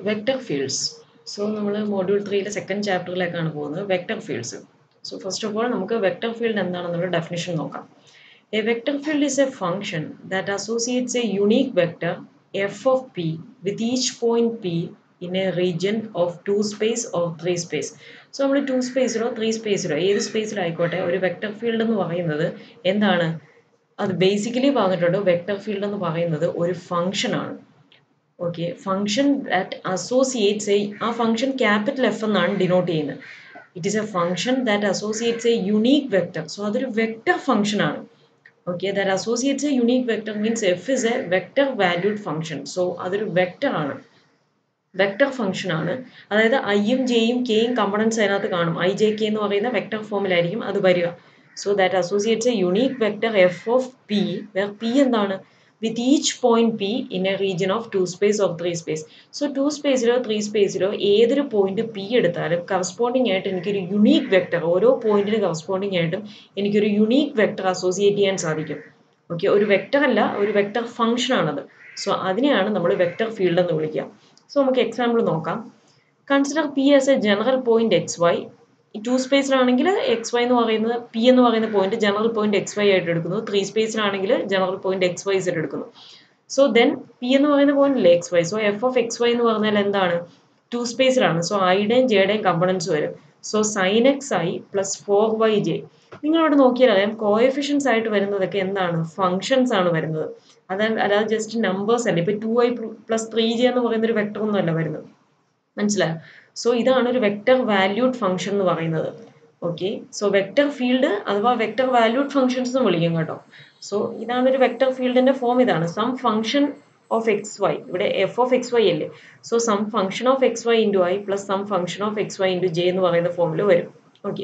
Vector fields so നമ്മൾ module ത്രീയിലെ second ചാപ്റ്ററിലേക്കാണ് പോകുന്നത് vector fields so first of all നമുക്ക് വെക്റ്റർ ഫീൽഡ് എന്താണെന്നുള്ള ഡെഫിനിഷൻ നോക്കാം a vector field is a function that associates a unique vector F of P with each point P in a region of two space or three space so നമ്മൾ two സ്പേസിലോ three സ്പേസിലോ ഏത് സ്പേസിലായിക്കോട്ടെ ഒരു vector field എന്ന് പറയുന്നത് എന്താണ് അത് ബേസിക്കലി പറഞ്ഞിട്ടുണ്ട് വെക്റ്റർ ഫീൽഡ് എന്ന് പറയുന്നത് ഒരു ഫംഗ്ഷൻ ആണ് okay function that associates a ആ ഫംഗ്ഷൻ ക്യാപിറ്റൽ എഫ് എന്നാണ് ഡിനോട്ട് ചെയ്യുന്നത് it is a function that associates a unique vector so അതൊരു വെക്റ്റർ ഫംഗ്ഷൻ ആണ് okay that associates a unique vector means F is a vector valued function so അതൊരു vector ആണ് vector function ആണ് അതായത് ഐയും ജെയും കെയും കമ്പണൻസ് അതിനകത്ത് കാണും ഐ ജെ കെ എന്ന് പറയുന്ന വെക്റ്റർ ഫോമിലായിരിക്കും അത് വരിക so that associates a unique vector F of P where P എന്താണ് with each point P in a region of two space of three space so two സ്പേസിലോ three സ്പേസിലോ ഏതൊരു point P എടുത്താലും കറസ്പോണ്ടിങ് ആയിട്ട് എനിക്കൊരു യുണീക് വെക്റ്റർ ഓരോ പോയിന്റിന് corresponding ആയിട്ടും എനിക്കൊരു യുണീക് വെക്റ്റർ അസോസിയേറ്റ് ചെയ്യാൻ സാധിക്കും ഓക്കെ ഒരു വെക്റ്റർ അല്ല ഒരു വെക്റ്റർ ഫംഗ്ഷൻ ആണത് സോ അതിനെയാണ് നമ്മൾ വെക്റ്റർ ഫീൽഡ് എന്ന് വിളിക്കുക സോ നമുക്ക് എക്സാമ്പിൾ നോക്കാം consider P as a general point X y two സ്പേസിലാണെങ്കിൽ എക്സ് വൈ എന്ന് പറയുന്നത് പി എന്ന് പറയുന്ന point general point X y ആയിട്ട് എടുക്കുന്നു ത്രീ സ്പേസിലാണെങ്കിൽ general point X y Z എടുക്കുന്നു സോ ദെൻ പി എന്ന് പറയുന്ന പോയിന്റ് അല്ലേ x y so F of X Y എന്ന് പറഞ്ഞാൽ എന്താണ് ടു സ്പേസിലാണ് സോ ഐയുടെയും ജെയുടെയും കമ്പണൻസ് വരും so sine x I plus four y j നിങ്ങളവിടെ നോക്കിയാൽ അറിയാം കോഎഫിഷ്യൻസ് ആയിട്ട് വരുന്നതൊക്കെ എന്താണ് ഫങ്ഷൻസ് ആണ് വരുന്നത് അതായത് അല്ലാതെ ജസ്റ്റ് നമ്പേഴ്സ് അല്ല ഇപ്പൊ two i plus three j എന്ന് പറയുന്ന ഒരു വെക്ടർ ഒന്നും അല്ല വരുന്നത് മനസ്സിലായോ സോ ഇതാണ് ഒരു വെക്റ്റർ വാല്യൂഡ് ഫംഗ്ഷൻ എന്ന് പറയുന്നത് ഓക്കെ സോ വെക്റ്റർ ഫീൽഡ് അഥവാ വെക്റ്റർ വാല്യൂഡ് ഫംഗ്ഷൻസ് എന്ന് വിളിക്കും കേട്ടോ സോ ഇതാണ് ഒരു വെക്റ്റർ ഫീൽഡിന്റെ ഫോം ഇതാണ് some function of X y ഇവിടെ എഫ് ഓഫ് എക്സ് വൈ അല്ലേ so some function of X y into i plus some function of X y into j എന്ന് പറയുന്ന ഫോമിൽ വരും ഓക്കെ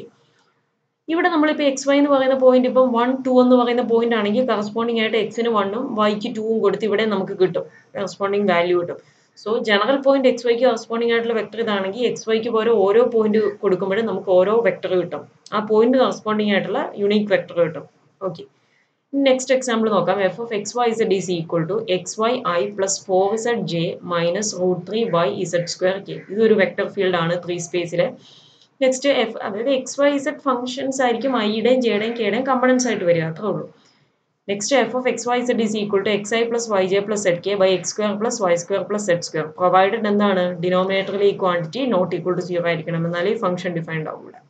ഇവിടെ നമ്മളിപ്പോൾ എക്സ് വൈ എന്ന് പറയുന്ന പോയിന്റ് ഇപ്പം വൺ ടു എന്ന് പറയുന്ന പോയിന്റ് ആണെങ്കിൽ കറസ്പോണ്ടിങ് ആയിട്ട് എക്സിന് വണ്ണും വൈക്ക് ടൂവും കൊടുത്ത് ഇവിടെ നമുക്ക് കിട്ടും കറസ്പോണ്ടിങ് വാല്യൂ കിട്ടും സോ ജനറൽ പോയിന്റ് എക്സ് വൈക്ക് കറസ്പോണ്ടിങ് ആയിട്ടുള്ള വെക്ടർ ഇതാണെങ്കിൽ എക്സ് വൈക്ക് പോലെ ഓരോ പോയിന്റ് കൊടുക്കുമ്പോഴും നമുക്ക് ഓരോ വെക്ടർ കിട്ടും ആ പോയിന്റ് കറസ്പോണ്ടിങ് ആയിട്ടുള്ള യുണീക് വെക്ടർ കിട്ടും ഓക്കെ നെക്സ്റ്റ് എക്സാമ്പിൾ നോക്കാം F of X Y Z is equal to X Y I plus four Z J minus root three Y Z square K ഇതൊരു vector field ആണ് three സ്പേസിലെ next F അതായത് X Y Z functions ആയിരിക്കും ഐയുടെയും ജെയുടെയും കെയുടെയും components ആയിട്ട് വരിക അത്രേ ഉള്ളൂ next F of X Y Z is equal to X I plus Y J plus Z K by X square plus Y square plus Z square provided എന്താണ് ഡിനോമിനേറ്ററിൽ ഈ quantity not equal to zero ആയിരിക്കണം എന്നാലേ ഈ function defined ആവും ഇവിടെ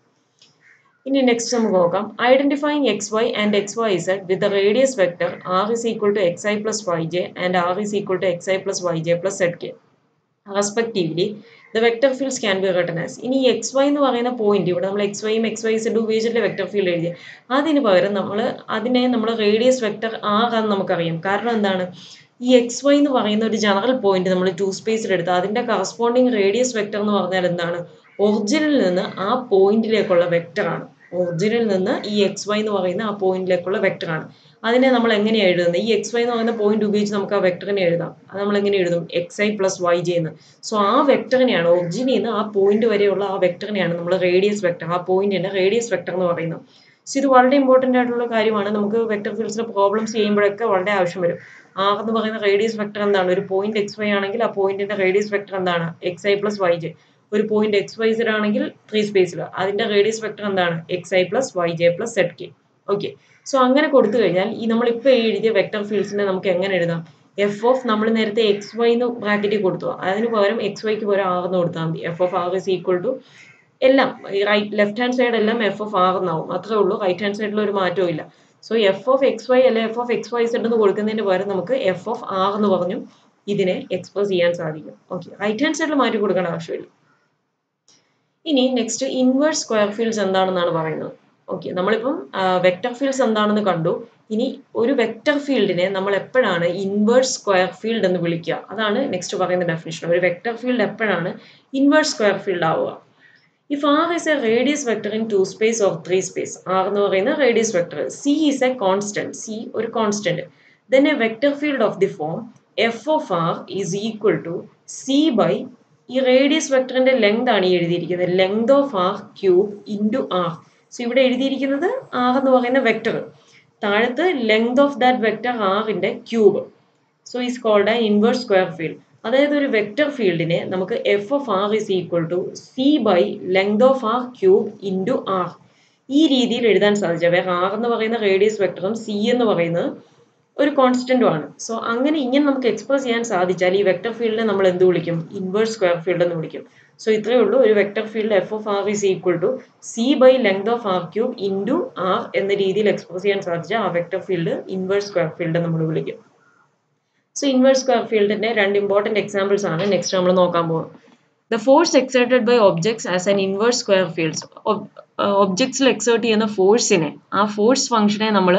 ഇനി next നമുക്ക് നോക്കാം identifying X Y and X Y Z with radius vector R is equal to X I plus Y J and R is equal to X I plus Y J plus Z K respectively the vector fields can be written as ഇനി X Y എന്ന് പറയുന്ന point ഇവിടെ നമ്മൾ X വൈയും X Y Z ഉപയോഗിച്ചിട്ട് vector field എഴുതി അതിന് പകരം നമ്മൾ അതിനെ നമ്മൾ റേഡിയസ് വെക്ടർ ആകാന്ന് നമുക്കറിയാം കാരണം എന്താണ് ഈ എക്സ് വൈ എന്ന് പറയുന്ന ഒരു ജനറൽ പോയിന്റ് നമ്മൾ ടു സ്പേസിൽ എടുത്ത് അതിന്റെ കറസ്പോണ്ടിങ് റേഡിയസ് വെക്ടർ എന്ന് പറഞ്ഞാൽ എന്താണ് ഒറിജിനിൽ നിന്ന് ആ പോയിന്റിലേക്കുള്ള വെക്ടർ ആണ് ഒറിജിനിൽ നിന്ന് ഈ എക്സ് വൈ എന്ന് പറയുന്ന ആ പോയിന്റിലേക്കുള്ള വെക്ടർ ആണ് അതിനെ നമ്മൾ എങ്ങനെയാണ് എഴുതുന്നത് ഈ എക്സ് വൈ എന്ന് പറയുന്ന പോയിന്റ് ഉപയോഗിച്ച് നമുക്ക് ആ വെക്ടറിനെ എഴുതാം അത് നമ്മൾ എങ്ങനെ എഴുതും X I plus Y J എന്ന് സോ ആ വെക്ടറിനെയാണ് ഒറിജിനിൽ നിന്ന് ആ പോയിന്റ് വരെയുള്ള ആ വെക്ടറിനെയാണ് നമ്മൾ റേഡിയസ് വെക്ടർ ആ പോയിന്റിന്റെ റേഡിയസ് വെക്ടർ എന്ന് പറയുന്നത് സോ ഇത് വളരെ ഇമ്പോർട്ടന്റ് ആയിട്ടുള്ള കാര്യമാണ് നമുക്ക് വെക്ടർ ഫീൽഡ്സിലെ പ്രോബ്ലംസ് ചെയ്യുമ്പോഴൊക്കെ വളരെ ആവശ്യം വരും ആർ എന്ന് പറയുന്ന റേഡിയസ് വെക്ടർ എന്താണ് ഒരു പോയിന്റ് എക്സ് വൈ ആണെങ്കിൽ ആ പോയിന്റിന്റെ റേഡിയസ് വെക്ടർ എന്താണ് X I plus Y J ഒരു പോയിന്റ് എക്സ് വൈ സെഡ് ആണെങ്കിൽ ത്രീ സ്പേസിൽ അതിന്റെ റേഡിയസ് വെക്ടർ എന്താണ് X I plus Y J plus Z K okay so അങ്ങനെ കൊടുത്തു കഴിഞ്ഞാൽ ഈ നമ്മളിപ്പോൾ എഴുതിയ വെക്ടർ ഫീൽഡ്സിനെ നമുക്ക് എങ്ങനെ എഴുതാം എഫ് ഓഫ് നമ്മൾ നേരത്തെ എക്സ് വൈ എന്ന് ബ്രാക്കറ്റിൽ കൊടുത്തു അതിന് പകരം എക്സ് വൈക്ക് പകരം ആർ എന്ന് കൊടുത്താൽ മതി F of R is equal to എല്ലാം ഈ റൈറ്റ് ലെഫ്റ്റ് ഹാൻഡ് സൈഡ് എല്ലാം എഫ് ഓഫ് ആർ എന്നാവും അത്രേ ഉള്ളൂ റൈറ്റ് ഹാൻഡ് സൈഡിൽ ഒരു മാറ്റവും ഇല്ല so F of X Y അല്ലെ F of X Y Z എന്ന് കൊടുക്കുന്നതിന് പകരം നമുക്ക് എഫ് ഓഫ് ആർ എന്ന് പറഞ്ഞു ഇതിനെ എക്സ്പ്രസ് ചെയ്യാൻ സാധിക്കും ഓക്കെ റൈറ്റ് ഹാൻഡ് സൈഡിൽ മാറ്റി കൊടുക്കേണ്ട ആവശ്യമില്ല ഇനി നെക്സ്റ്റ് ഇൻവേഴ്സ് സ്ക്വയർ ഫീൽഡ്സ് എന്താണെന്നാണ് പറയുന്നത് ഓക്കെ നമ്മളിപ്പം വെക്റ്റർ ഫീൽഡ്സ് എന്താണെന്ന് കണ്ടു ഇനി ഒരു വെക്റ്റർ ഫീൽഡിനെ നമ്മൾ എപ്പോഴാണ് ഇൻവേഴ്സ് സ്ക്വയർ ഫീൽഡ് എന്ന് വിളിക്കുക അതാണ് നെക്സ്റ്റ് പറയുന്ന ഡെഫിനിഷൻ ഒരു വെക്റ്റർ ഫീൽഡ് എപ്പോഴാണ് ഇൻവേഴ്സ് സ്ക്വയർ ഫീൽഡ് ആവുക if R is a radius vector in two space of three space R എന്ന് പറയുന്ന radius vector C is a constant C ഒരു constant then a vector field of the form F of R is equal to C by ഈ radius വെക്ടറിന്റെ length ആണ് ഈ എഴുതിയിരിക്കുന്നത് length of R cube into R so ഇവിടെ എഴുതിയിരിക്കുന്നത് R എന്ന് പറയുന്ന വെക്ടർ താഴത്ത് ലെങ്ത് ഓഫ് ദാറ്റ് വെക്ടർ ആറിന്റെ cube so is called an inverse square field അതായത് ഒരു വെക്റ്റർ ഫീൽഡിനെ നമുക്ക് F of R is equal to C by length of R cube into R ഈ രീതിയിൽ എഴുതാൻ സാധിച്ച വേറെ ആർ എന്ന് പറയുന്ന റേഡിയസ് വെക്ടറും സി എന്ന് പറയുന്നത് ഒരു കോൺസ്റ്റന്റും ആണ് സോ അങ്ങനെ ഇങ്ങനെ നമുക്ക് എക്സ്പ്രസ് ചെയ്യാൻ സാധിച്ചാൽ ഈ വെക്റ്റർ ഫീൽഡിനെ നമ്മൾ എന്ത് വിളിക്കും ഇൻവേഴ്സ് സ്ക്വയർ ഫീൽഡ് എന്ന് വിളിക്കും സോ ഇത്രയേ ഉള്ളൂ ഒരു vector field F of R is equal to C by length of R cube into R എന്ന രീതിയിൽ എക്സ്പ്രസ് ചെയ്യാൻ സാധിച്ചാൽ ആ vector field inverse square field നമ്മൾ വിളിക്കും സോ ഇൻവേഴ്സ് സ്ക്വയർ ഫീൽഡിന്റെ രണ്ട് ഇമ്പോർട്ടൻറ്റ് എക്സാമ്പിൾസ് ആണ് നെക്സ്റ്റ് നമ്മൾ നോക്കാൻ പോകുന്നത് the force exerted by objects as an inverse square fields ഒബ്ജക്ട്സിൽ എക്സേർട്ട് ചെയ്യുന്ന ഫോഴ്സിനെ ആ ഫോഴ്സ് ഫംഗ്ഷനെ നമ്മൾ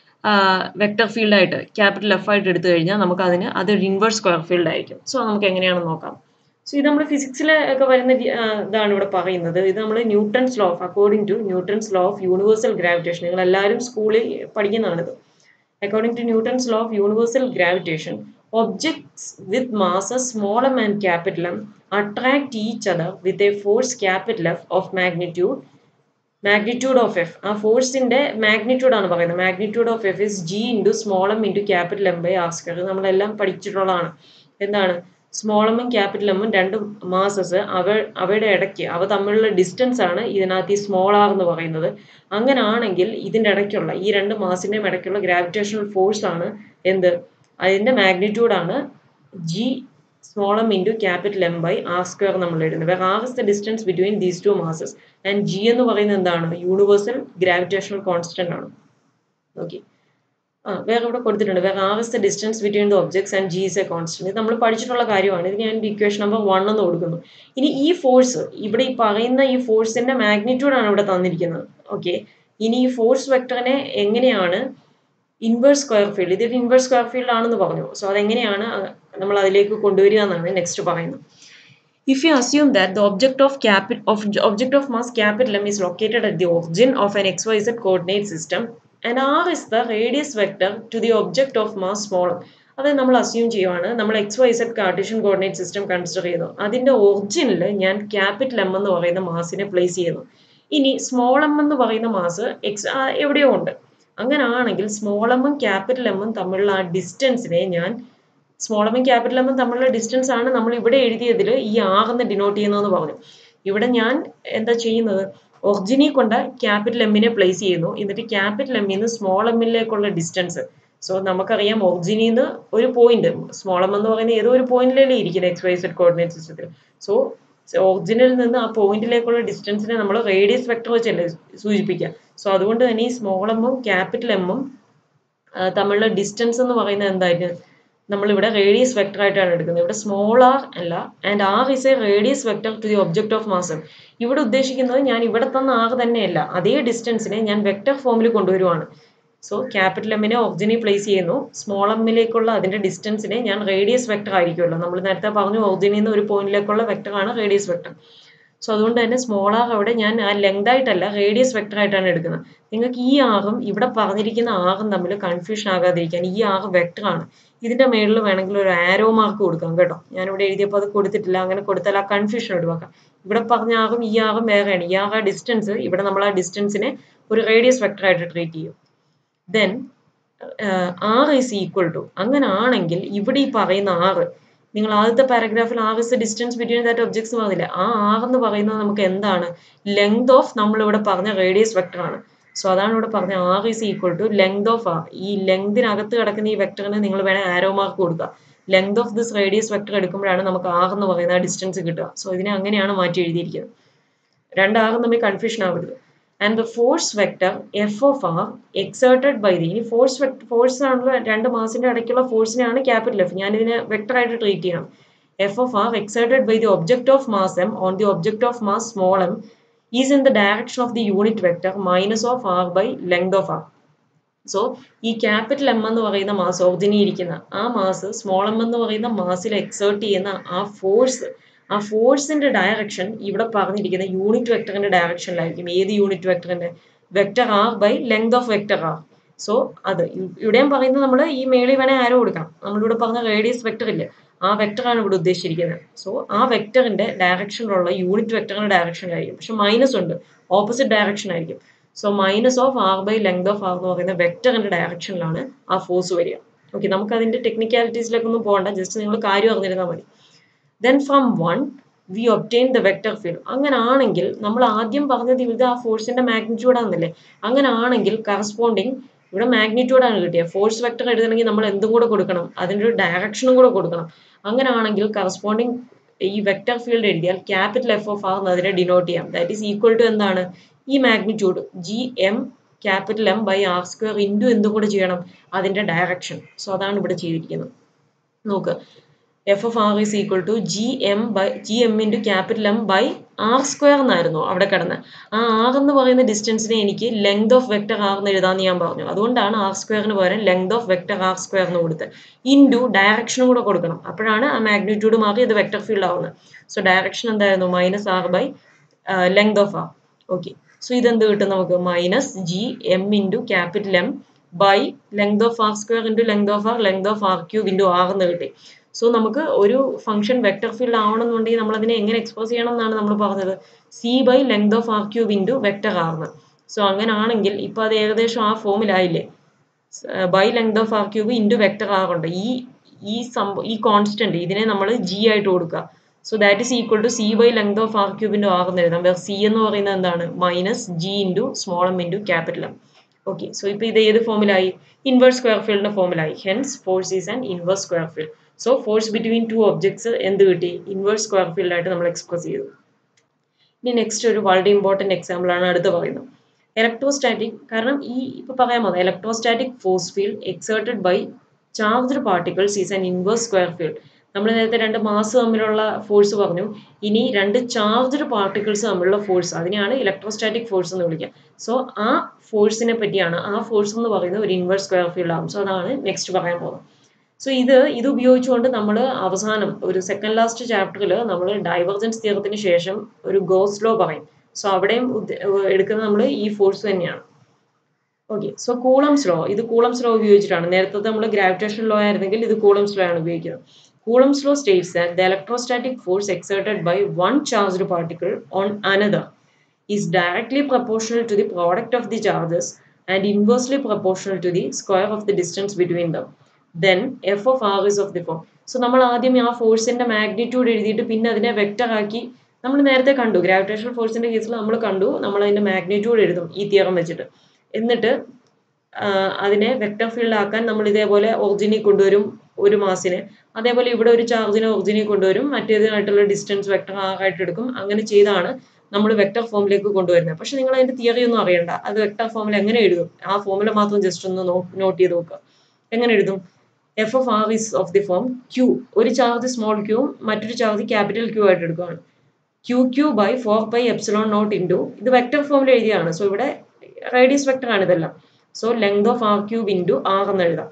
വെക്ടർ ഫീൽഡായിട്ട് ക്യാപിറ്റൽ എഫ് ആയിട്ട് എടുത്തു കഴിഞ്ഞാൽ നമുക്ക് അതിന് അതൊരു ഇൻവേഴ്സ് സ്ക്വയർ ഫീൽഡ് ആയിരിക്കും സോ നമുക്ക് എങ്ങനെയാണെന്ന് നോക്കാം സോ ഇത് നമ്മൾ ഫിസിക്സിൽ ഒക്കെ വരുന്ന ഇതാണ് ഇവിടെ പറയുന്നത് ഇത് നമ്മൾ Newton's law of according to Newton's law of universal gravitation നിങ്ങൾ എല്ലാവരും സ്കൂളിൽ പഠിക്കുന്നതാണിത് According to Newton's law of universal gravitation, objects with masses small m and capital M attract each other with a force capital F of magnitude magnitude of F ആ ഫോഴ്സിന്റെ magnitude ആണ് പറയുന്നത് magnitude of F is G into small M into capital M by R square നമ്മളെല്ലാം പഠിച്ചിട്ടുള്ളതാണ് എന്താണ് small എമ്മും capital എമ്മും രണ്ട് മാസസ് അവ അവയുടെ ഇടയ്ക്ക് അവ തമ്മിലുള്ള ഡിസ്റ്റൻസ് ആണ് ഇതിനകത്ത് ഈ സ്മോൾ ആർ എന്ന് പറയുന്നത് അങ്ങനാണെങ്കിൽ ഇതിൻ്റെ ഇടയ്ക്കുള്ള ഈ രണ്ട് മാസിൻ്റെയും ഇടയ്ക്കുള്ള ഗ്രാവിറ്റേഷണൽ ഫോഴ്സ് ആണ് എന്ത് അതിൻ്റെ മാഗ്നിറ്റ്യൂഡ് ആണ് G small M into capital M by R square നമ്മൾ എഴുതുന്നത് വേറെ R is the distance between these two masses and G എന്ന് പറയുന്നത് എന്താണ് യൂണിവേഴ്സൽ ഗ്രാവിറ്റേഷണൽ കോൺസ്റ്റന്റ് ആണ് ഓക്കെ ആ വേറെ ഇവിടെ കൊടുത്തിട്ടുണ്ട് വേറെ R is the distance between the objects and G is a constant ഇത് നമ്മൾ പഠിച്ചിട്ടുള്ള കാര്യമാണ് ഇത് ഞാൻ ഇക്വേഷൻ നമ്പർ വൺ എന്ന് കൊടുക്കുന്നു ഇനി ഈ ഫോഴ്സ് ഇവിടെ ഈ പറയുന്ന ഈ ഫോഴ്സിന്റെ മാഗ്നിറ്റ്യൂഡ് ആണ് ഇവിടെ തന്നിരിക്കുന്നത് ഓക്കെ ഇനി ഈ ഫോഴ്സ് വെക്ടറിനെ എങ്ങനെയാണ് ഇൻവേഴ്സ് സ്ക്വയർ ഫീൽഡ് ഇതൊരു ഇൻവേഴ്സ് സ്ക്വയർ ഫീൽഡ് ആണെന്ന് പറഞ്ഞു സോ അതെങ്ങനെയാണ് നമ്മൾ അതിലേക്ക് കൊണ്ടുവരിക എന്നാണ് നെക്സ്റ്റ് പറയുന്നത് If you assume that the object of capital of object of mass capital M is located at the origin of an xyz coordinate system and R is the radius vector to the object of mass small m അത് നമ്മൾ assume ചെയ്യുവാണ് നമ്മൾ X Y Z Cartesian coordinate system consider ചെയ്യുന്നു അതിന്റെ ഒറിജിനിൽ ഞാൻ capital M എന്ന് പറയുന്ന മാസിനെ പ്ലേസ് ചെയ്യുന്നു ഇനി സ്മോൾ എം എന്ന് പറയുന്ന മാസ് എക്സ് എവിടെയോ ഉണ്ട് അങ്ങനാണെങ്കിൽ സ്മോൾ എമ്മും ക്യാപിറ്റൽ എമ്മും തമ്മിലുള്ള ആ ഡിസ്റ്റൻസിനെ ഞാൻ സ്മോൾ എമ്മും ക്യാപിറ്റൽ എമ്മും തമ്മിലുള്ള ഡിസ്റ്റൻസ് ആണ് നമ്മൾ ഇവിടെ എഴുതിയതിൽ ഈ ആർ എന്ന് ഡിനോട്ട് ചെയ്യുന്നതെന്ന് പറഞ്ഞു ഇവിടെ ഞാൻ എന്താ ചെയ്യുന്നത് ഒറിജിനി കൊണ്ട് ക്യാപിറ്റൽ എമ്മിനെ പ്ലേസ് ചെയ്യുന്നു എന്നിട്ട് ക്യാപിറ്റൽ എമ്മിൽ നിന്ന് സ്മോൾ എമ്മിലേക്കുള്ള ഡിസ്റ്റൻസ് സോ നമുക്കറിയാം ഒറിജിനിൽ നിന്ന് ഒരു പോയിന്റ് സ്മോൾ എം എന്ന് പറയുന്ന ഏതോ ഒരു പോയിന്റിലല്ലേ ഇരിക്കുന്നത് എക്സ് വൈ സെഡ് കോർഡിനേറ്റ് സിസ്റ്റത്തിൽ സോ ഒറിജിനിൽ നിന്ന് ആ പോയിന്റിലേക്കുള്ള ഡിസ്റ്റൻസിനെ നമ്മൾ റേഡിയസ് വെക്ടർ വെച്ചല്ലേ സൂചിപ്പിക്കുക സോ അതുകൊണ്ട് തന്നെ ഈ സ്മോൾ എമ്മും ക്യാപിറ്റൽ എമ്മും തമ്മിലുള്ള ഡിസ്റ്റൻസ് എന്ന് പറയുന്നത് എന്തായിരിക്കും നമ്മളിവിടെ റേഡിയസ് വെക്ടർ ആയിട്ടാണ് എടുക്കുന്നത് ഇവിടെ സ്മോൾ ആർ അല്ല and R is a radius vector to the object of മാസം ഇവിടെ ഉദ്ദേശിക്കുന്നത് ഞാൻ ഇവിടെ തന്ന ആർ തന്നെയല്ല അതേ ഡിസ്റ്റൻസിനെ ഞാൻ വെക്ടർ ഫോമിൽ കൊണ്ടുവരുവാണ് സോ ക്യാപിറ്റൽ എമ്മിനെ ഒറിജിനി പ്ലേസ് ചെയ്യുന്നു സ്മോൾ എമ്മിലേക്കുള്ള അതിന്റെ ഡിസ്റ്റൻസിനെ ഞാൻ റേഡിയസ് വെക്ടർ ആയിരിക്കുമല്ലോ നമ്മൾ നേരത്തെ പറഞ്ഞു ഒറിജിനിൽ നിന്ന് ഒരു പോയിന്റിലേക്കുള്ള വെക്ടർ ആണ് റേഡിയസ് വെക്ടർ സോ അതുകൊണ്ട് തന്നെ സ്മോൾ ആർ അവിടെ ഞാൻ ആ ലെങ്ത് ആയിട്ടല്ല റേഡിയസ് വെക്ടർ ആയിട്ടാണ് എടുക്കുന്നത് നിങ്ങൾക്ക് ഈ ആറും ഇവിടെ പറഞ്ഞിരിക്കുന്ന ആറും തമ്മിൽ കൺഫ്യൂഷൻ ആകാതിരിക്കാൻ ഈ ആറ് വെക്ടർ ആണ് ഇതിന്റെ മേളിൽ വേണമെങ്കിൽ ഒരു ആരോ മാർക്ക് കൊടുക്കാം കേട്ടോ ഞാൻ ഇവിടെ എഴുതിയപ്പോൾ അത് കൊടുത്തിട്ടില്ല അങ്ങനെ കൊടുത്താൽ ആ കൺഫ്യൂഷൻ ഒഴിവാക്കാം ഇവിടെ പറഞ്ഞ ആറും ഈ ആറും വേറെയാണ് ഈ ആറ് ഡിസ്റ്റൻസ് ഇവിടെ നമ്മൾ ആ ഡിസ്റ്റൻസിനെ ഒരു റേഡിയസ് വെക്ടർ ആയിട്ട് ട്രീറ്റ് ചെയ്യും then R is equal to അങ്ങനെ ആണെങ്കിൽ ഇവിടെ ഈ പറയുന്ന ആറ് നിങ്ങൾ ആദ്യത്തെ പാരഗ്രാഫിൽ R is distance between that objects പറഞ്ഞില്ലേ ആ ആർ എന്ന് പറയുന്നത് നമുക്ക് എന്താണ് ലെങ്ത് ഓഫ് നമ്മൾ ഇവിടെ പറഞ്ഞ റേഡിയസ് വെക്ടർ ആണ് സോ അതാണ് ഇവിടെ പറഞ്ഞ R is equal to length of R ഈ ലെങ്തിനകത്ത് കിടക്കുന്ന ഈ വെക്ടറിന് നിങ്ങൾ വേണേൽ ആരോ മാർക്ക് കൊടുക്കുക length of this radius vector എടുക്കുമ്പോഴാണ് നമുക്ക് ആർ എന്ന് പറയുന്ന ആ ഡിസ്റ്റൻസ് കിട്ടുക സോ ഇതിനെ അങ്ങനെയാണ് മാറ്റി എഴുതിയിരിക്കുന്നത് രണ്ട് ആറും തമ്മിൽ കൺഫ്യൂഷൻ ആവരുത് and the force vector F of R exerted by the ഇനി ഫോഴ്സ് ഫോഴ്സ് ആണല്ലോ രണ്ട് മാസിന്റെ ഇടയ്ക്കുള്ള ഫോഴ്സിനെയാണ് ക്യാപിറ്റൽ എഫ് ഞാൻ ഇതിനെ വെക്ടർ ആയിട്ട് ട്രീറ്റ് ചെയ്യണം F of R exerted by the object of mass M on the object of mass small M is in the direction of the unit vector minus of R by length of R so ഈ capital M എന്ന് പറയുന്ന mass ഒറിജിനിയിരിക്കുന്ന ആ mass small M എന്ന് പറയുന്ന മാസിൽ exert ചെയ്യുന്ന ആ force ആ ഫോഴ്സിന്റെ ഡയറക്ഷൻ ഇവിടെ പറഞ്ഞിരിക്കുന്ന യൂണിറ്റ് വെക്ടറിന്റെ ഡയറക്ഷനിലായിരിക്കും ഏത് യൂണിറ്റ് വെക്ടറിന്റെ vector R by length of vector R so അത് ഇവിടെയും പറയുന്നത് നമ്മൾ ഈ മേളിൽ വേണേൽ ആരോ കൊടുക്കാം നമ്മളിവിടെ പറഞ്ഞ റേഡിയസ് വെക്ടർ ഇല്ലേ ആ വെക്ടറാണ് ഇവിടെ ഉദ്ദേശിച്ചിരിക്കുന്നത് സോ ആ വെക്ടറിന്റെ ഡയറക്ഷനിലുള്ള യൂണിറ്റ് വെക്ടറിന്റെ ഡയറക്ഷനിലായിരിക്കും പക്ഷെ മൈനസ് ഉണ്ട് ഓപ്പോസിറ്റ് ഡയറക്ഷൻ ആയിരിക്കും so minus of R by length of R എന്ന് പറയുന്ന വെക്ടറിന്റെ ഡയറക്ഷനിലാണ് ആ ഫോഴ്സ് വരിക ഓക്കെ നമുക്ക് അതിന്റെ ടെക്നിക്കാലിറ്റീസിലേക്ക് ഒന്നും പോകണ്ട ജസ്റ്റ് നിങ്ങൾ കാര്യം അറിഞ്ഞിരുന്നാൽ മതി then from one we obtain the vector field അങ്ങനെ ആണെങ്കിൽ നമ്മൾ ആദ്യം പറഞ്ഞത് ഇത് ആ ഫോഴ്സിന്റെ മാഗ്നിറ്റ്യൂഡ് ആണെന്നല്ലേ അങ്ങനെ ആണെങ്കിൽ കറസ്പോണ്ടിങ് ഇവിടെ മാഗ്നിറ്റ്യൂഡ് ആണ് കിട്ടിയത് ഫോഴ്സ് വെക്ടർ എഴുതണമെങ്കിൽ നമ്മൾ എന്തും കൂടെ കൊടുക്കണം അതിൻ്റെ ഒരു ഡയറക്ഷനും കൂടെ കൊടുക്കണം അങ്ങനെ ആണെങ്കിൽ കറസ്പോണ്ടിങ് ഈ വെക്ടർ ഫീൽഡ് എഴുതിയാൽ ക്യാപിറ്റൽ എഫ് ഓഫ് ആർ എന്നതിനെ ഡിനോട്ട് ചെയ്യാം ദാറ്റ് ഈസ് ഈക്വൽ ടു എന്താണ് ഈ magnitude G M capital M by R square into എന്തും കൂടെ ചെയ്യണം അതിന്റെ ഡയറക്ഷൻ സോ അതാണ് ഇവിടെ ചെയ്തിരിക്കുന്നത് നോക്ക് F of R is equal to G M by G M into capital M by R square എന്നായിരുന്നു അവിടെ കിടന്ന് ആ ആർ എന്ന് പറയുന്ന ഡിസ്റ്റൻസിനെ എനിക്ക് ലെങ്ത് ഓഫ് വെക്ടർ ആർ എന്ന് എഴുതാമെന്ന് ഞാൻ പറഞ്ഞു അതുകൊണ്ടാണ് ആർ സ്ക്വയറിന് പകരം length of vector R square എന്ന് കൊടുത്തത് ഇൻറ്റു ഡയറക്ഷനും കൂടെ കൊടുക്കണം അപ്പോഴാണ് ആ മാഗ്നിറ്റ്യൂഡ് മാറി ഇത് വെക്ടർ ഫീൽഡ് ആവുന്നത് സോ ഡയറക്ഷൻ എന്തായിരുന്നു minus R by length of R okay so ഇതെന്ത് കിട്ടും നമുക്ക് minus G M into capital M by length of R square into length of R length of R cube into R എന്ന് കിട്ടി so നമുക്ക് ഒരു function vector field ആവണമെന്നുണ്ടെങ്കിൽ നമ്മൾ അതിനെ എങ്ങനെ എക്സ്പ്രസ് ചെയ്യണം എന്നാണ് നമ്മൾ പറഞ്ഞത് C by length of R cube into vector ആർന്ന് സോ അങ്ങനെ ആണെങ്കിൽ ഇപ്പൊ അത് ഏകദേശം ആ ഫോമിലായില്ലേ by length of R cube into vector R ഉണ്ട് ഈ ഈ സംഭവം ഈ കോൺസ്റ്റന്റ് ഇതിനെ നമ്മൾ ജി ആയിട്ട് കൊടുക്കുക so that is equal to C by length of R cube into R എന്ന് എഴുതാം വേറെ സി എന്ന് പറയുന്നത് എന്താണ് minus G into small M into capital M okay so ഇപ്പൊ ഇത് ഏത് ഫോമിലായി ഇൻവേഴ്സ് സ്ക്വയർ ഫീൽഡിന്റെ ഫോമിലായി hence force is and inverse square field so force between two objects എന്ത് കിട്ടി ഇൻവേഴ്സ് സ്ക്വയർ ഫീൽഡ് ആയിട്ട് നമ്മൾ എക്സ്പ്രസ് ചെയ്തു ഇനി നെക്സ്റ്റ് ഒരു വളരെ ഇമ്പോർട്ടൻറ്റ് എക്സാമ്പിൾ ആണ് അടുത്ത് പറയുന്നത് ഇലക്ട്രോസ്റ്റാറ്റിക് കാരണം ഈ ഇപ്പൊ പറയാൻ പോകുന്നത് electrostatic force field exerted by charged particles is an inverse square field നമ്മൾ നേരത്തെ രണ്ട് മാസ് തമ്മിലുള്ള ഫോഴ്സ് പറഞ്ഞു ഇനി രണ്ട് ചാർജ്ഡ് പാർട്ടിക്കിൾസ് തമ്മിലുള്ള ഫോഴ്സ് അതിനെയാണ് ഇലക്ട്രോസ്റ്റാറ്റിക് ഫോഴ്സ് എന്ന് വിളിക്കുക സോ ആ ഫോഴ്സിനെ പറ്റിയാണ് ആ ഫോഴ്സ് എന്ന് പറയുന്നത് ഒരു ഇൻവേഴ്സ് സ്ക്വയർ ഫീൽഡ് ആകും സോ അതാണ് നെക്സ്റ്റ് പറയാൻ പോകുന്നത് സോ ഇത് ഇത് ഉപയോഗിച്ചുകൊണ്ട് നമ്മൾ അവസാനം ഒരു സെക്കൻഡ് ലാസ്റ്റ് ചാപ്റ്ററിൽ നമ്മൾ ഡൈവർജൻസ് തിയറത്തിന് ശേഷം ഒരു ഗോസ് ലോ പറയും സോ അവിടെയും എടുക്കുന്നത് നമ്മൾ ഈ ഫോഴ്സ് തന്നെയാണ് ഓക്കെ സോ കൂളംസ് ലോ ഇത് കൂളംസ് ലോ ഉപയോഗിച്ചിട്ടാണ് നേരത്തെ നമ്മൾ ഗ്രാവിറ്റേഷൻ ലോ ആയിരുന്നെങ്കിൽ ഇത് കൂളംസ് ലോ ആണ് ഉപയോഗിക്കുന്നത് Coulomb's law states that the electrostatic force exerted by one charged particle on another is directly proportional to the product of the charges and inversely proportional to the square of the distance between them. Then f of r is of the form. So നമ്മൾ ആദ്യം ആ ഫോഴ്സിന്റെ magnitude എഴുതിയിട്ട് പിന്നെ അതിനെ vector ആക്കി നമ്മൾ നേരത്തെ കണ്ടു ഗ്രാവിറ്റേഷണൽ ഫോഴ്സിന്റെ കേസിൽ നമ്മൾ കണ്ടു നമ്മൾ അതിന്റെ മാഗ്നിറ്റ്യൂഡ് എഴുതും ഈ തിയറം വെച്ചിട്ട് എന്നിട്ട് അതിനെ വെക്ടർ ഫീൽഡ് ആക്കാൻ നമ്മൾ ഇതേപോലെ ഒറിജിനിൽ കൊണ്ടുവരും ഒരു മാസിനെ അതേപോലെ ഇവിടെ ഒരു ചാർജിനെ ഒറിജിനിൽ കൊണ്ടുവരും മറ്റേതിനായിട്ടുള്ള ഡിസ്റ്റൻസ് വെക്ടർ ആയിട്ട് എടുക്കും അങ്ങനെ ചെയ്താണ് നമ്മൾ വെക്ടർ ഫോമിലേക്ക് കൊണ്ടുവരുന്നത് പക്ഷെ നിങ്ങൾ അതിന്റെ തിയറി ഒന്നും അറിയണ്ട അത് വെക്ടർ ഫോമിൽ എങ്ങനെ എഴുതും ആ ഫോമിൽ മാത്രം ജസ്റ്റ് ഒന്ന് നോട്ട് ചെയ്ത് നോക്കുക എങ്ങനെ എഴുതും F of R is of the form Q ഒരു ചാർജ് സ്മോൾ ക്യൂവും മറ്റൊരു ചാർജ് ക്യാപിറ്റൽ ക്യൂ ആയിട്ട് എടുക്കുകയാണ് Q Q by four by epsilon naught into ഇത് വെക്ടർ ഫോമിൽ എഴുതിയാണ് സോ ഇവിടെ റേഡിയസ് വെക്ടർ ആണ് ഇതെല്ലാം so length of R cube into R എന്ന് എഴുതാം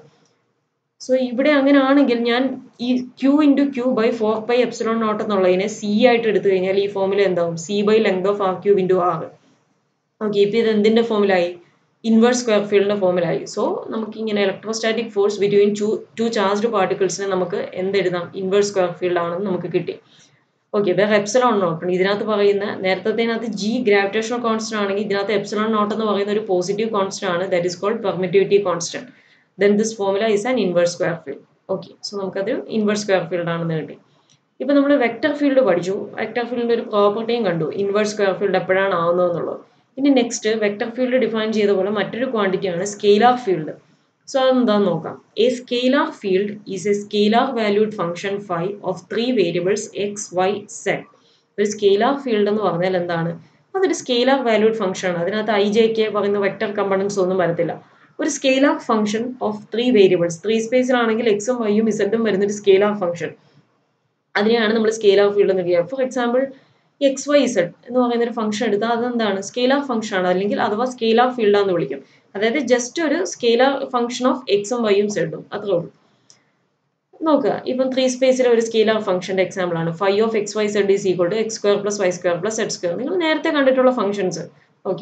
സോ ഇവിടെ അങ്ങനെ ആണെങ്കിൽ ഞാൻ ഈ Q into Q by four by epsilon naught എന്നുള്ളതിനെ സി ആയിട്ട് എടുത്തു കഴിഞ്ഞാൽ ഈ ഫോമിൽ എന്താവും C by length of R cube into R okay ഇപ്പൊ ഇത് എന്തിന്റെ ഫോമിലായി ഇൻവേഴ്സ് സ്ക്വയർ ഫീൽഡിന്റെ ഫോമിലായി സോ നമുക്ക് ഇങ്ങനെ electrostatic force between two two charged പാർട്ടിക്കിൾസിനെ നമുക്ക് എന്തെഴുതാം ഇൻവേഴ്സ് സ്ക്വയർ ഫീൽഡ് ആണെന്ന് നമുക്ക് കിട്ടി ഓക്കെ വേറെ എപ്സിലോൺ നോട്ട് ഇതിനകത്ത് പറയുന്ന നേരത്തേനകത്ത് ജി ഗ്രാവിറ്റേഷണൽ കോൺസ്റ്റന്റ് ആണെങ്കിൽ ഇതിനകത്ത് എപ്സിലോൺ നോട്ട് എന്ന് പറയുന്ന ഒരു പോസിറ്റീവ് കോൺസ്റ്റന്റ് ആണ് that is called permittivity constant then this formula is an inverse square field okay so നമുക്കത് ഇൻവേഴ്സ് സ്ക്വയർ ഫീൽഡ് ആണെന്ന് കിട്ടി ഇപ്പൊ നമ്മൾ വെക്ടർ ഫീൽഡ് പഠിച്ചു വെക്ടർ ഫീൽഡിന്റെ ഒരു പ്രോപ്പർട്ടിയും കണ്ടു ഇൻവേഴ്സ് സ്ക്വയർ ഫീൽഡ് എപ്പോഴാണ് ആവുന്നതെന്നുള്ളത് ഇനി നെക്സ്റ്റ് വെക്ടർ ഫീൽഡ് ഡിഫൈൻ ചെയ്ത പോലെ മറ്റൊരു ക്വാണ്ടിറ്റിയാണ് സ്കെയിലാർ ഫീൽഡ് സോ അതെന്താന്ന് നോക്കാം a scalar field is a scalar valued function phi of three variables X Y Z ഒരു സ്കെയിലാർ ഫീൽഡ് എന്ന് പറഞ്ഞാൽ എന്താണ് അതൊരു സ്കെയിലാർ വാല്യൂഡ് ഫംഗ്ഷൻ ആണ് അതിനകത്ത് ഐ ജെ കെ പറയുന്ന വെക്ടർ കമ്പണൻസ് ഒന്നും വരത്തില്ല ഒരു scalar function of three variables three സ്പേസിലാണെങ്കിൽ എക്സും വൈയും ഇസഡും വരുന്ന ഒരു സ്കെയിലാർ ഫംഗ്ഷൻ അതിനെയാണ് നമ്മൾ സ്കെയിലാർ ഫീൽഡ് എന്ന് വിളിക്കുക for example X Y Z എന്ന് പറയുന്ന ഒരു ഫംഗ്ഷൻ എടുത്താൽ അതെന്താണ് സ്കെയിലാർ ഫംഗ്ഷൻ ആണ് അല്ലെങ്കിൽ അഥവാ സ്കെയിലാർ ഫീൽഡ് എന്ന് വിളിക്കും അതായത് ജസ്റ്റ് ഒരു സ്കെയിലാർ ഫംഗ്ഷൻ ഓഫ് എക്സും വൈയും സെഡും അത്രേ ഉള്ളൂ നോക്കുക ഇപ്പം ത്രീ സ്പേസിലെ ഒരു സ്കെയിലാർ ഫംഗ്ഷന്റെ എക്സാമ്പിൾ ആണ് phi of X Y Z is equal to X square plus Y square plus Z square നിങ്ങൾ നേരത്തെ കണ്ടിട്ടുള്ള functions okay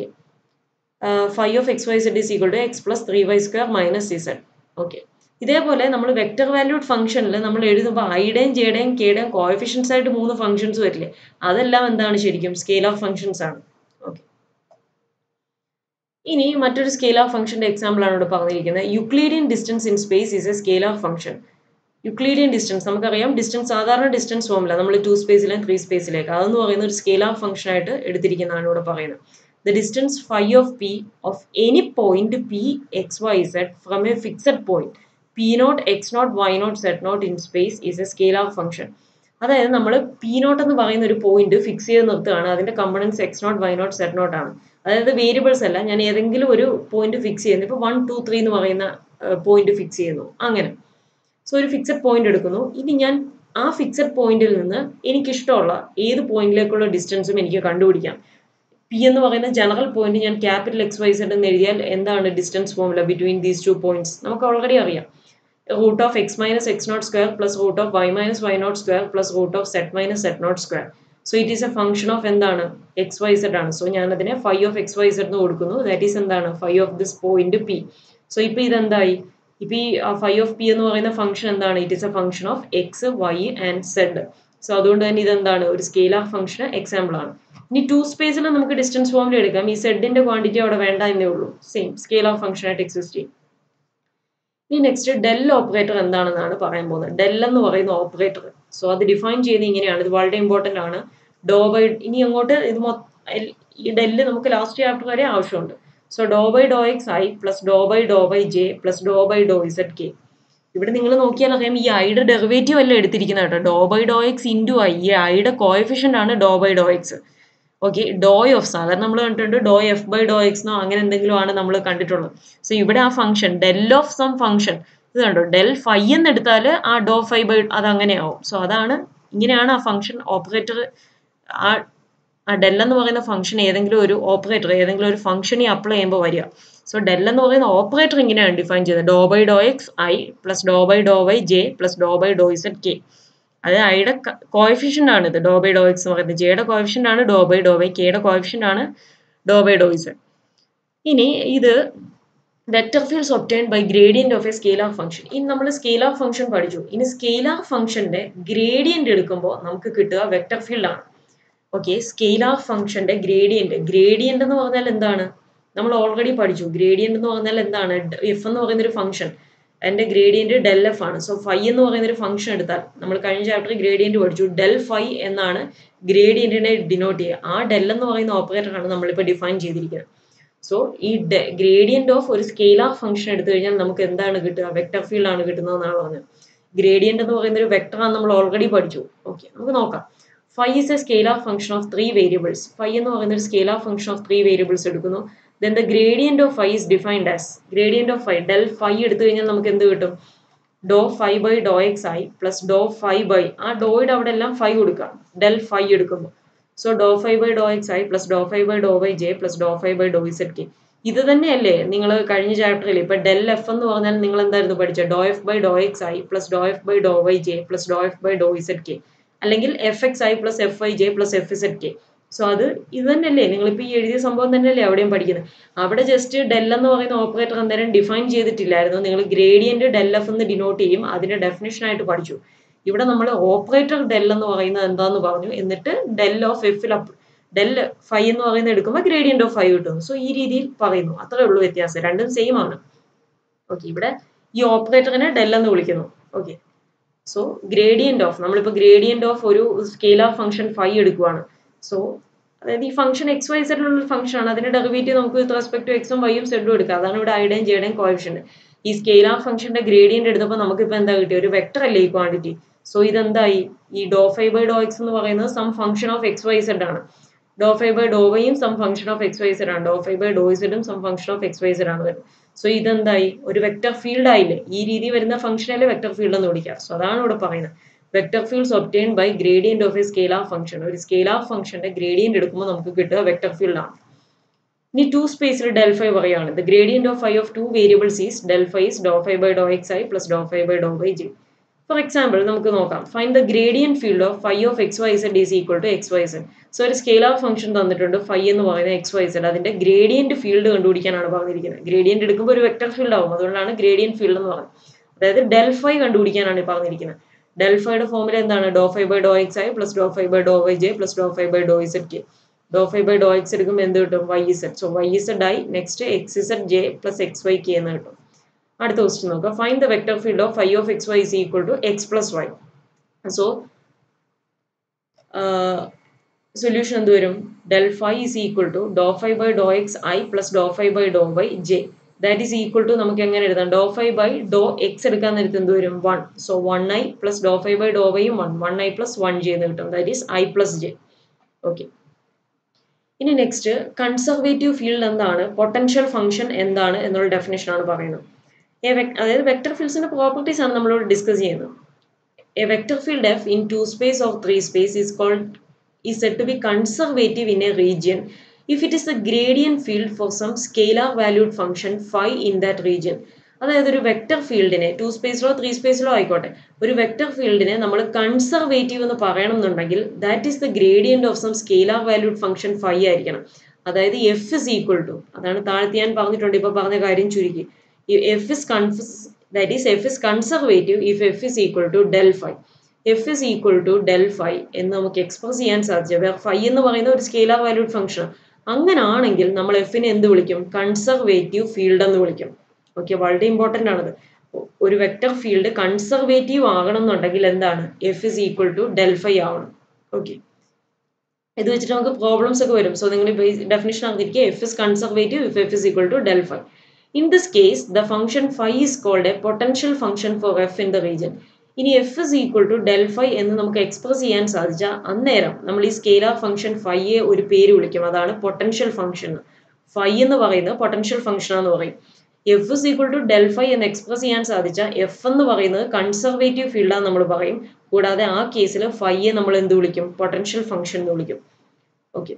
phi of X Y Z is equal to X plus three Y square minus C Z okay ഇതേപോലെ നമ്മൾ vector valued ഫംഗ്ഷനിൽ നമ്മൾ എഴുതുമ്പോൾ ഐയുടെയും ജെയുടെയും കെയുടെയും coefficients ആയിട്ട് മൂന്ന് ഫംഗ്ഷൻസ് വരില്ലേ അതെല്ലാം എന്താണ് ശരിക്കും സ്കെയിലാർ ഫംഗ്ഷൻസ് ആണ് ഓക്കെ ഇനി മറ്റൊരു സ്കെയിലാർ ഫംഗ്ഷന്റെ എക്സാമ്പിൾ ആണ് ഇവിടെ പറഞ്ഞിരിക്കുന്നത് Euclidean distance in space is a scalar function Euclidean distance നമുക്കറിയാം ഡിസ്റ്റൻസ് സാധാരണ ഡിസ്റ്റൻസ് ഫോമില്ല നമ്മൾ ടു സ്പേസിലും ത്രീ സ്പേസിലേക്ക് അതെന്ന് പറയുന്ന ഒരു സ്കെയിലാർ ഫംഗ്ഷൻ ആയിട്ട് എടുത്തിരിക്കുന്നതാണ് ഇവിടെ പറയുന്നത് the distance phi of P of any point P X Y Z from a fixed point P nought X nought Y nought Z nought in space is a scalar function അതായത് നമ്മൾ P not എന്ന് പറയുന്ന ഒരു point fix ചെയ്ത് നിർത്തുകയാണ് അതിന്റെ components X nought Y nought Z nought ആണ് അതായത് വേരിയബിൾസ് അല്ല ഞാൻ ഏതെങ്കിലും ഒരു പോയിന്റ് ഫിക്സ് ചെയ്യുന്നു ഇപ്പോൾ വൺ ടു ത്രീ എന്ന് പറയുന്ന പോയിന്റ് ഫിക്സ് ചെയ്യുന്നു അങ്ങനെ സോ ഒരു ഫിക്സഡ് പോയിന്റ് എടുക്കുന്നു ഇനി ഞാൻ ആ ഫിക്സഡ് പോയിന്റിൽ നിന്ന് എനിക്കിഷ്ടമുള്ള ഏത് പോയിന്റിലേക്കുള്ള ഡിസ്റ്റൻസും എനിക്ക് കണ്ടുപിടിക്കാം പി എന്ന് പറയുന്ന ജനറൽ പോയിന്റ് ഞാൻ ക്യാപിറ്റൽ എക്സ് വൈ സെഡ് എന്ന് എഴുതിയാൽ എന്താണ് distance formula between these two points നമുക്ക് ഓൾറെഡി അറിയാം root of X minus X nought square plus root of Y minus Y nought square plus root of Z minus Z nought square so it is a function of എന്താണ് X Y Z ആണ് so ഞാൻ അതിനെ phi of X Y Z എന്ന് കൊടുക്കുന്നു that is എന്താണ് five of this point P so ഇപ്പൊ ഇതെന്തായി ഇപ്പൊ ഈ ഫൈവ് ഓഫ് പി എന്ന് പറയുന്ന ഫംഗ്ഷൻ എന്താണ് it is a function of X Y and Z so അതുകൊണ്ട് തന്നെ ഇതെന്താണ് ഒരു സ്കെയിലാർ ഫംഗ്ഷൻ എക്സാമ്പിൾ ആണ് ഇനി ടു സ്പേസിൽ നമുക്ക് ഡിസ്റ്റൻസ് ഫോമിൽ എടുക്കാം ഈ സെഡിന്റെ ക്വാണ്ടിറ്റി അവിടെ വേണ്ട എന്നേ ഉള്ളൂ സെയിം സ്കെയിലാർ ഫംഗ്ഷൻ ആയിട്ട് എക്സിസ്റ്റ് ചെയ്യും ഇനി നെക്സ്റ്റ് ഡെൽ ഓപ്പറേറ്റർ എന്താണെന്നാണ് പറയാൻ പോകുന്നത് ഡെൽ എന്ന് പറയുന്ന ഓപ്പറേറ്റർ സോ അത് ഡിഫൈൻ ചെയ്യുന്നത് ഇങ്ങനെയാണ് ഇത് വളരെ ഇമ്പോർട്ടന്റ് ആണ് ഡോ ബൈ ഇനി അങ്ങോട്ട് ഇത് ഈ ഡെല്ല് നമുക്ക് ലാസ്റ്റ് ചാപ്റ്റർ വരെ ആവശ്യമുണ്ട് so doh by doh X I plus doh by doh by J plus doh by doh Z K ഇവിടെ നിങ്ങൾ നോക്കിയാൽ അറിയാം ഈ ഐയുടെ ഡെറിവേറ്റീവ് അല്ല എടുത്തിരിക്കുന്നത് കേട്ടോ doh by doh X into I ഈ ഐയുടെ കോയഫിഷ്യൻ്റ് ആണ് doh by doh X okay doh of സാധാരണ നമ്മൾ കണ്ടിട്ടുണ്ട് doh F by doh X എന്നോ അങ്ങനെ എന്തെങ്കിലും ആണ് നമ്മൾ കണ്ടിട്ടുള്ളത് സോ ഇവിടെ ആ function del of some function ഇത് കണ്ടോ ഡെൽ ഫൈ എന്ന് എടുത്താൽ ആ ഡോ ഫൈ ബൈ അത് അങ്ങനെയാവും സോ അതാണ് ഇങ്ങനെയാണ് ആ ഫംഗ്ഷൻ ഓപ്പറേറ്റർ ആ ആ ഡെൽ എന്ന് പറയുന്ന ഫംഗ്ഷൻ ഏതെങ്കിലും ഒരു ഓപ്പറേറ്റർ ഏതെങ്കിലും ഒരു ഫംഗ്ഷനെ അപ്ലൈ ചെയ്യുമ്പോൾ വരിക സോ ഡെൽ എന്ന് പറയുന്ന ഓപ്പറേറ്റർ ഇങ്ങനെയാണ് ഡിഫൈൻ ചെയ്തത് doh by doh X I plus doh by doh Y J plus doh by doh Z K അത് ഐയുടെ കോയഫിഷ്യൻ്റ് ആണ് ഇത് ഡോ ബൈ ഡോ എക്സ് എന്ന് പറയുന്നത് ജെയുടെ കോയഫിഷ്യൻ്റ് ആണ് ഡോ ബൈ ഡോ വൈ കെയുടെ കോയഫിഷ്യൻ്റ് ആണ് ഡോ ബൈ ഡോ ഇസഡ് ഇനി ഇത് vector fields obtained by gradient of a scalar function ഇനി നമ്മൾ സ്കെയിലാർ ഫംഗ്ഷൻ പഠിച്ചു ഇനി സ്കെയിലാർ ഫംഗ്ഷന്റെ ഗ്രേഡിയന്റ് എടുക്കുമ്പോൾ നമുക്ക് കിട്ടുക വെക്ടർ ഫീൽഡ് ആണ് ഓക്കെ സ്കെയിലാർ ഫംഗ്ഷന്റെ ഗ്രേഡിയന്റ് ഗ്രേഡിയന്റ് എന്ന് പറഞ്ഞാൽ എന്താണ് നമ്മൾ ഓൾറെഡി പഠിച്ചു ഗ്രേഡിയന്റ് എന്ന് പറഞ്ഞാൽ എന്താണ് എഫ് എന്ന് പറയുന്ന ഒരു ഫംഗ്ഷൻ അതിന്റെ ഗ്രേഡിയന്റ് ഡെൽ എഫ് ആണ് സോ ഫൈ എന്ന് പറയുന്ന ഒരു ഫംഗ്ഷൻ എടുത്താൽ നമ്മൾ കഴിഞ്ഞ ചാപ്റ്ററിൽ ഗ്രേഡിയന്റ് പഠിച്ചു ഡെൽ ഫൈ എന്നാണ് ഗ്രേഡിയന്റിനെ ഡിനോട്ട് ചെയ്യുക ആ ഡെൽ എന്ന് പറയുന്ന ഓപ്പറേറ്റർ ആണ് നമ്മളിപ്പോൾ ഡിഫൈൻ ചെയ്തിരിക്കുന്നത് സോ ഈ ഗ്രേഡിയന്റ് ഓഫ് ഒരു സ്കെയിലാർ ഫംഗ്ഷൻ എടുത്തു കഴിഞ്ഞാൽ നമുക്ക് എന്താണ് കിട്ടുക വെക്ടർ ഫീൽഡ് ആണ് കിട്ടുന്നതെന്നാണ് പറഞ്ഞത് ഗ്രേഡിയന്റ് എന്ന് പറയുന്ന ഒരു വെക്ടർ ആണ് നമ്മൾ ഓൾറെഡി പഠിച്ചു ഓക്കെ നമുക്ക് നോക്കാം phi is a scalar function of three variables phi എന്ന് പറയുന്ന ഒരു scalar function of three variables എടുക്കുന്നു then the gradient of phi is defined as gradient of phi del phi എടുത്തു കഴിഞ്ഞാൽ നമുക്ക് എന്ത് കിട്ടും doh phi by doh X I plus doh phi by ആ ഡോയുടെ അവിടെ എല്ലാം ഫൈ കൊടുക്കാം ഡെൽ ഫൈ എടുക്കുമ്പോൾ so doh phi by doh X I plus doh phi by doh by J plus doh phi by doh Z K ഇത് തന്നെയല്ലേ നിങ്ങൾ കഴിഞ്ഞ ചാപ്റ്ററിൽ ഇപ്പൊ ഡെൽ എഫ് എന്ന് പറഞ്ഞാൽ നിങ്ങൾ എന്തായിരുന്നു പഠിച്ചത് doh F by doh X I plus doh F by doh Y J plus doh F by doh Z K അല്ലെങ്കിൽ F X I plus F I J plus F Z K so അത് ഇത് തന്നെയല്ലേ നിങ്ങളിപ്പോൾ ഈ എഴുതിയ സംഭവം തന്നെയല്ലേ അവിടെയും പഠിക്കുന്നത് അവിടെ ജസ്റ്റ് ഡെൽ എന്ന് പറയുന്ന ഓപ്പറേറ്റർ അന്നേരം ഡിഫൈൻ ചെയ്തിട്ടില്ലായിരുന്നു നിങ്ങൾ ഗ്രേഡിയന്റ് ഡെൽ എഫ് എന്ന് ഡിനോട്ട് ചെയ്യും അതിന്റെ ഡെഫിനേഷൻ ആയിട്ട് പഠിച്ചു ഇവിടെ നമ്മൾ ഓപ്പറേറ്റർ ഡെൽ എന്ന് പറയുന്നത് എന്താന്ന് പറഞ്ഞു എന്നിട്ട് ഡെൽ ഓഫ് എഫിൽ ഡെൽ ഫൈ എന്ന് പറയുന്നത് എടുക്കുമ്പോൾ ഗ്രേഡിയന്റ് ഓഫ് ഫൈവ് കിട്ടുന്നു സോ ഈ രീതിയിൽ പറയുന്നു അത്രേ ഉള്ളൂ വ്യത്യാസം രണ്ടും സെയിം ആണ് ഓക്കെ ഇവിടെ ഈ ഓപ്പറേറ്ററിനെ ഡെൽ എന്ന് വിളിക്കുന്നു ഓക്കെ സോ ഗ്രേഡിയന്റ് ഓഫ് നമ്മളിപ്പോൾ ഗ്രേഡിയന്റ് ഓഫ് ഒരു സ്കെയിലാർ ഫംഗ്ഷൻ ഫൈ എടുക്കുവാണ് സോ അതായത് ഈ ഫംഗ്ഷൻ എക്സ് വൈ സെഡിലുള്ള ഫംഗ്ഷൻ ആണ് അതിന്റെ ഡെറിവേറ്റീവ് നമുക്ക് വിത്ത് റെസ്പെക്ട് ടു എക്സും വൈയും സെഡും എടുക്കാം അതാണ് ഇവിടെ ഐഡയും ജെയുടെയും കോയഫിഷ്യന്റ് ഈ സ്കെയിലാർ ഫംഗ്ഷന്റെ ഗ്രേഡിയന്റ് എടുത്തപ്പോൾ നമുക്കിപ്പോൾ എന്താ കിട്ടിയ ഒരു വെക്ടർ അല്ലേ ഈ ക്വാണ്ടിറ്റി സോ ഇതെന്തായി ഈ doh phi by doh X എന്ന് പറയുന്നത് some function of X Y Z ആണ് ഡോ ഫൈവ് ബൈ ഡോ വൈയും some function of X Y Z ആണ് ഡോ ഫൈവ് ബൈ ഡോ സെഡും some function of X Y Z ആണ് വരുന്നത് so ഇതെന്തായി ഒരു vector field ആയില്ലേ ഈ രീതി വരുന്ന ഫംഗ്ഷനല്ലേ വെക്ടർ ഫീൽഡ് എന്ന് വിളിക്കുക സോ അതാണ് ഇവിടെ പറയുന്നത് vector fields obtained by gradient of a scalar function ഒരു സ്കെയിലാർ ഫംഗ്ഷന്റെ ഗ്രേഡിയന്റ് എടുക്കുമ്പോൾ നമുക്ക് കിട്ടുക വെക്ടർ ഫീൽഡ് ആണ് ഇനി ടു സ്പേസിൽ ഡെൽ ഫൈവ് പറയുകയാണ് the gradient of phi of two variables is del phis doh phi by doh X I plus doh phi by doh by J for example നമുക്ക് നോക്കാം find the gradient field of phi of X Y Z is equal to X Y Z so ഒരു scalar function തന്നിട്ടുണ്ട് phi എന്ന് പറയുന്ന X Y Z അതിന്റെ gradient field കണ്ടുപിടിക്കാനാണ് പറഞ്ഞിരിക്കുന്നത് gradient എടുക്കുമ്പോൾ ഒരു വെക്ടർ ഫീൽഡ് ആവും അതുകൊണ്ടാണ് ഗ്രേഡിയന്റ് ഫീൽഡ് എന്ന് പറയുന്നത് അതായത് ഡെൽ ഫൈ കണ്ടുപിടിക്കാനാണ് പറഞ്ഞിരിക്കുന്നത് ഡെൽ ഫൈയുടെ ഫോമിൽ എന്താണ് doh phi by doh X I plus doh phi by doh Y J plus doh phi by doh Z K doh phi by doh X എടുക്കുമ്പോൾ എന്ത് കിട്ടും Y Z so Y Z ആയി next X Z J plus X Y K എന്ന് കിട്ടും അടുത്ത question നോക്കാം find the vector field of phi of X Y is equal to X plus Y so solution എന്ത് വരും del phi is equal to doh phi by doh X I plus doh phi by doh Y J that is equal to നമുക്ക് എങ്ങനെ എഴുതാം doh phi by doh X എടുക്കാൻ നേരത്ത് എന്ത് വരും one so one I plus doh phi by doh വൈയും one one I plus one J എന്ന് കിട്ടും that is I plus J okay ഇനി നെക്സ്റ്റ് കൺസർവേറ്റീവ് ഫീൽഡ് എന്താണ് പൊട്ടൻഷ്യൽ ഫംഗ്ഷൻ എന്താണ് എന്നുള്ള ഡെഫിനേഷൻ ആണ് പറയുന്നത് അതായത് വെക്ടർ ഫീൽഡ്സിന്റെ പ്രോപ്പർട്ടീസ് ആണ് നമ്മളോട് ഡിസ്കസ് ചെയ്യുന്നത് a vector field F in two space of three space is called is said to be conservative in a region if it is the gradient field for some scalar valued function phi in that region അതായത് ഒരു vector ഫീൽഡിനെ to സ്പേസിലോ three സ്പേസിലോ ആയിക്കോട്ടെ ഒരു vector ഫീൽഡിനെ നമ്മൾ conservative എന്ന് പറയണമെന്നുണ്ടെങ്കിൽ that is the gradient of some scalar valued function phi ആയിരിക്കണം അതായത് എഫ് ഇസ് ഈക്വൽ ടു അതാണ് താഴത്ത് ഞാൻ പറഞ്ഞിട്ടുണ്ട് ഇപ്പൊ പറഞ്ഞ കാര്യം ചുരുക്കി F is confuse that is F is conservative if F is equal to del phi F is equal to del phi എന്ന് നമുക്ക് എക്സ്പ്രസ് ചെയ്യാൻ സാധിച്ചു വേറെ ഫൈ എന്ന് പറയുന്ന ഒരു സ്കെയിലാർ വാല്യൂഡ് ഫംഗ്ഷൻ അങ്ങനാണെങ്കിൽ നമ്മൾ എഫിനെ എന്ത് വിളിക്കും കൺസർവേറ്റീവ് ഫീൽഡ് എന്ന് വിളിക്കും ഓക്കെ വളരെ ഇമ്പോർട്ടൻ്റ് ആണത് ഒരു വെക്ടർ ഫീൽഡ് കൺസർവേറ്റീവ് ആകണം എന്നുണ്ടെങ്കിൽ എന്താണ് F is equal to del phi ആവണം ഓക്കെ ഇത് വെച്ചിട്ട് നമുക്ക് പ്രോബ്ലംസ് ഒക്കെ വരും സോ നിങ്ങൾ ഡെഫിനേഷൻ അറിഞ്ഞിരിക്കുക F is conservative if F is equal to del phi in this case the function phi is called a potential function for F in the region ഇനി F is equal to del phi എന്ന് നമുക്ക് express ചെയ്യാൻ സാധിച്ചാൽ അന്നേരം നമ്മൾ ഈ scalar function ഫൈയെ ഒരു പേര് വിളിക്കും അതാണ് പൊട്ടൻഷ്യൽ ഫംഗ്ഷൻ ഫൈ എന്ന് പറയുന്നത് പൊട്ടൻഷ്യൽ ഫംഗ്ഷൻ എന്ന് പറയും F is equal to del phi എന്ന് എക്സ്പ്രസ് ചെയ്യാൻ സാധിച്ചാൽ എഫ് എന്ന് പറയുന്നത് കൺസർവേറ്റീവ് ഫീൽഡാന്ന് നമ്മൾ പറയും കൂടാതെ ആ കേസിൽ ഫൈയെ നമ്മൾ എന്ത് വിളിക്കും പൊട്ടൻഷ്യൽ ഫംഗ്ഷൻ എന്ന് വിളിക്കും ഓക്കെ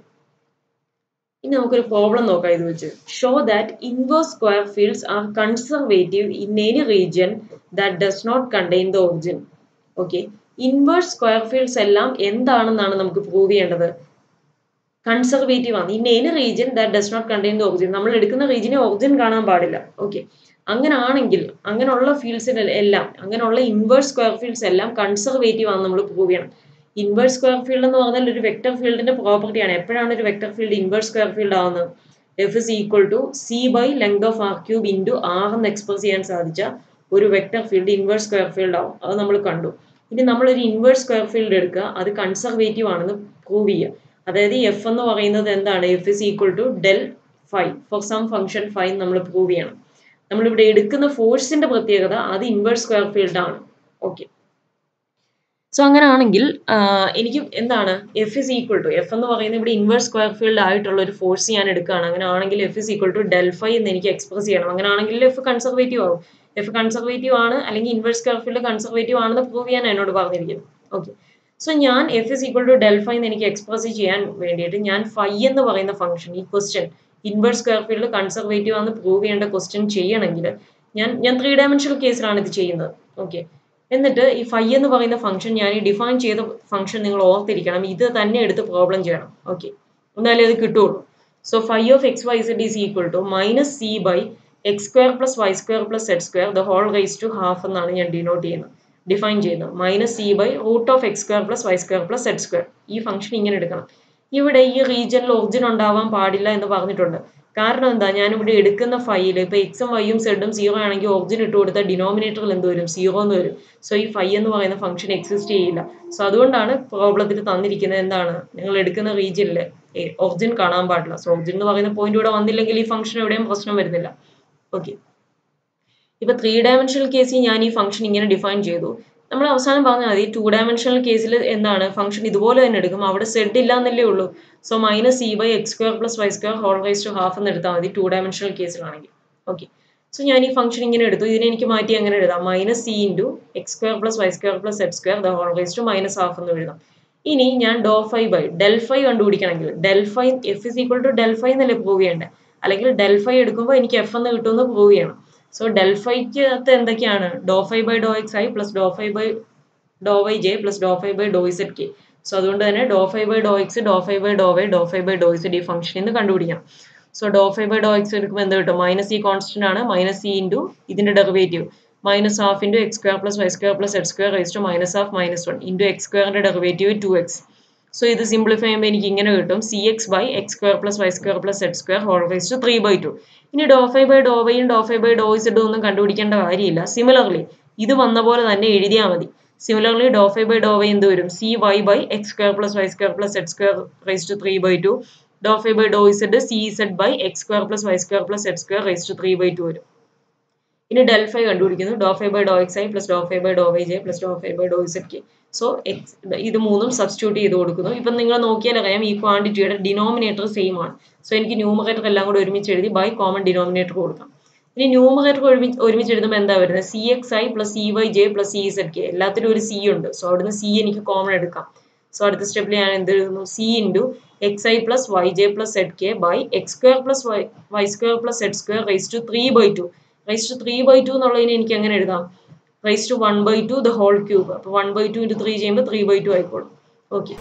ഇനി നമുക്കൊരു പ്രോബ്ലം നോക്കാം ഇത് വെച്ച് show that inverse square fields are conservative in any region that does not contain the origin okay inverse square fields എല്ലാം എന്താണെന്നാണ് നമുക്ക് പ്രൂവ് ചെയ്യേണ്ടത് കൺസർവേറ്റീവ് ആണ് in any region that does not contain the origin നമ്മൾ എടുക്കുന്ന റീജിയനെ origin കാണാൻ പാടില്ല okay അങ്ങനെ ആണെങ്കിൽ അങ്ങനെയുള്ള ഫീൽഡ്സിന് എല്ലാം അങ്ങനെയുള്ള ഇൻവേഴ്സ് സ്ക്വയർ ഫീൽഡ്സ് എല്ലാം കൺസർവേറ്റീവ് ആണെന്ന് നമ്മൾ പ്രൂവ് ചെയ്യണം ഇൻവേഴ്സ് സ്ക്വയർ ഫീൽഡ് എന്ന് പറഞ്ഞാൽ ഒരു വെക്ടർ ഫീൽഡിന്റെ പ്രോപ്പർട്ടിയാണ് എപ്പോഴാണ് ഒരു vector field inverse square field ആവുന്നത് F is equal to C by length of R cube into R എന്ന് എക്സ്പ്രസ് ചെയ്യാൻ സാധിച്ച ഒരു vector field inverse square field ആവും അത് നമ്മൾ കണ്ടു ഇനി നമ്മൾ ഒരു ഇൻവേഴ്സ് സ്ക്വയർ ഫീൽഡ് എടുക്കുക അത് കൺസർവേറ്റീവ് ആണെന്ന് പ്രൂവ് ചെയ്യുക അതായത് എഫ് എന്ന് പറയുന്നത് എന്താണ് F is equal to del phi for some function phi നമ്മൾ പ്രൂവ് ചെയ്യണം നമ്മളിവിടെ എടുക്കുന്ന ഫോഴ്സിന്റെ പ്രത്യേകത അത് ഇൻവേഴ്സ് സ്ക്വയർ ഫീൽഡ് ആണ് ഓക്കെ സോ അങ്ങനെ ആണെങ്കിൽ എനിക്ക് എന്താണ് F is equal to F എന്ന് പറയുന്നത് ഇവിടെ ഇൻവേഴ്സ് സ്ക്വയർ ഫീൽഡ് ആയിട്ടുള്ള ഒരു ഫോഴ്സ് ഞാൻ എടുക്കുകയാണ് അങ്ങനെ ആണെങ്കിൽ F is equal to del phi എന്ന് എനിക്ക് എക്സ്പ്രസ് ചെയ്യണം അങ്ങനെ ആണെങ്കിൽ എഫ് കൺസർവേറ്റീവ് ആവും എഫ് കൺസർവേറ്റീവ് ആണ് അല്ലെങ്കിൽ ഇൻവേഴ്സ് സ്ക്വയർ ഫീൽഡ് കൺസർവേറ്റീവ് ആണെന്ന് പ്രൂവ് ചെയ്യാൻ എന്നോട് പറഞ്ഞിരിക്കുന്നത് ഓക്കെ സോ ഞാൻ F is equal to del phi എന്ന് എനിക്ക് എക്സ്പ്രസ് ചെയ്യാൻ വേണ്ടിയിട്ട് ഞാൻ ഫൈ എന്ന് പറയുന്ന ഫംഗ്ഷൻ ഈ question inverse square field conservative ആണെന്ന് പ്രൂവ് ചെയ്യേണ്ട ക്വസ്റ്റ്യൻ ചെയ്യണമെങ്കിൽ ഞാൻ ഞാൻ ത്രീ ഡയമെൻഷണൽ കേസിലാണ് ഇത് ചെയ്യുന്നത് ഓക്കെ എന്നിട്ട് ഈ ഫൈ എന്ന് പറയുന്ന ഫംഗ്ഷൻ ഞാൻ ഈ ഡിഫൈൻ ചെയ്ത ഫംഗ്ഷൻ നിങ്ങൾ ഓർത്തിരിക്കണം ഇത് തന്നെ എടുത്ത് പ്രോബ്ലം ചെയ്യണം ഓക്കെ എന്നാലേ അത് കിട്ടുള്ളൂ so phi of X Y Z is equal to minus C by X square plus Y square plus Z square the whole raise to half എന്നാണ് ഞാൻ ഡിനോട്ട് ചെയ്യുന്നത് ഡിഫൈൻ ചെയ്യുന്നത് minus C by root of X square plus Y square plus Z square ഈ function ഇങ്ങനെ എടുക്കണം ഇവിടെ ഈ റീജിയനിൽ ഒറിജിൻ ഉണ്ടാവാൻ പാടില്ല എന്ന് പറഞ്ഞിട്ടുണ്ട് കാരണം എന്താ ഞാനിവിടെ എടുക്കുന്ന ഫൈൽ ഇപ്പൊ എക്സും വൈയും സെഡും സീറോ ആണെങ്കിൽ ഒറിജിൻ ഇട്ട് കൊടുത്താൽ ഡിനോമിനേറ്ററിൽ എന്ത് വരും സീറോ എന്ന് വരും സോ ഈ ഫൈ എന്ന് പറയുന്ന ഫംഗ്ഷൻ എക്സിസ്റ്റ് ചെയ്യില്ല സോ അതുകൊണ്ടാണ് പ്രോബ്ലത്തിൽ തന്നിരിക്കുന്നത് എന്താണ് നിങ്ങൾ എടുക്കുന്ന റീജിയനിൽ ഒറിജിൻ കാണാൻ പാടില്ല സോ ഒറിജിൻ എന്ന് പറയുന്ന പോയിന്റ് ഇവിടെ വന്നില്ലെങ്കിൽ ഈ ഫംഗ്ഷൻ എവിടെയും പ്രശ്നം വരുന്നില്ല ഓക്കെ ഇപ്പൊ ത്രീ ഡയമെൻഷണൽ കേസിൽ ഞാൻ ഈ ഫംഗ്ഷൻ ഇങ്ങനെ ഡിഫൈൻ ചെയ്തു നമ്മൾ അവസാനം പറഞ്ഞാൽ മതി ടു ഡയമെൻഷണൽ കേസിൽ എന്താണ് ഫംഗ്ഷൻ ഇതുപോലെ തന്നെ എടുക്കും അവിടെ സെഡ് ഇല്ല എന്നല്ലേ ഉള്ളൂ so minus C by X square plus Y square whole raise to half എന്ന് എടുത്താൽ മതി ടു ഡയമെൻഷണൽ കേസിലാണെങ്കിൽ ഓക്കെ സോ ഞാൻ ഈ ഫംഗ്ഷൻ ഇങ്ങനെ എടുത്തു ഇതിനെ എനിക്ക് മാറ്റി അങ്ങനെ എഴുതാം minus C into X square plus Y square plus Z square the whole raise to minus half എന്ന് എഴുതാം ഇനി ഞാൻ doh phi by del phi കണ്ടുപിടിക്കണമെങ്കിൽ del phi F is equal to del phi എന്നല്ലേ പ്രൂവ് ചെയ്യേണ്ടത് അല്ലെങ്കിൽ del phi എടുക്കുമ്പോൾ എനിക്ക് എഫ് എന്ന് കിട്ടുമെന്ന് പ്രൂവ് ചെയ്യണം സോ ഡെൽ ഫൈക്ക് അകത്ത് എന്തൊക്കെയാണ് doh phi by doh X I plus doh phi by doh Y J plus doh phi by doh Z K so അതുകൊണ്ട് തന്നെ doh phi by doh X doh phi by doh Y doh phi by doh Z ഈ function നിന്ന് കണ്ടുപിടിക്കണം so doh phi by doh X എടുക്കുമ്പോൾ എന്ത് കിട്ടും minus ഈ constant ആണ് മൈനസ് ഇ ഇൻറ്റു ഇതിന്റെ derivative minus half into X square plus Y square plus Z square raise to minus half minus one into X സ്ക്വയറിന്റെ derivative two X so ഇത് simplify ചെയ്യുമ്പോൾ എനിക്ക് ഇങ്ങനെ കിട്ടും C X by X square plus Y square plus Z square whole raise to three by two ഇനി doh phi by doh വൈയും doh phi by doh ഇസഡും ഒന്നും കണ്ടുപിടിക്കേണ്ട കാര്യമില്ല സിമിലർലി ഇത് വന്ന പോലെ തന്നെ എഴുതിയാൽ മതി similarly doh phi by doh Y എന്ത് വരും C Y by X square plus Y square plus Z square raise to three by two doh phi by doh Z C Z by X square plus Y square plus Z square raise to three by two വരും ഇനി del phi കണ്ടുപിടിക്കുന്നു doh phi by doh X I plus doh phi by doh Y J plus doh phi by doh Z K so X ഇത് മൂന്നും substitute ചെയ്ത് കൊടുക്കുന്നു ഇപ്പം നിങ്ങൾ നോക്കിയാൽ അറിയാം ഈ ക്വാണ്ടിറ്റിയുടെ ഡിനോമിനേറ്റർ സെയിം ആണ് സോ എനിക്ക് ന്യൂമറേറ്റർ എല്ലാം കൂടെ ഒരുമിച്ച് എഴുതി ബൈ കോമൺ ഡിനോമിനേറ്റർ കൊടുക്കാം ഇനി ന്യൂമറേറ്റർ ഒരുമിച്ച് ഒരുമിച്ച് എഴുതുമ്പോൾ എന്താ വരുന്നത് C X I plus C Y J plus C Z K എല്ലാത്തിലും ഒരു സി ഉണ്ട് സോ അവിടുന്ന് സി എനിക്ക് കോമൺ എടുക്കാം സോ അടുത്ത സ്റ്റെപ്പിൽ ഞാൻ എന്ത് എഴുതുന്നു C into X I plus Y J plus Z K by X square plus Y Y square plus Z square raise to three by two raise to three by two എന്നുള്ളതിന് എനിക്ക് എങ്ങനെ എഴുതാം raise to one by two the whole cube അപ്പോൾ one by two into three ചെയ്യുമ്പോൾ three by two ആയിക്കോളും okay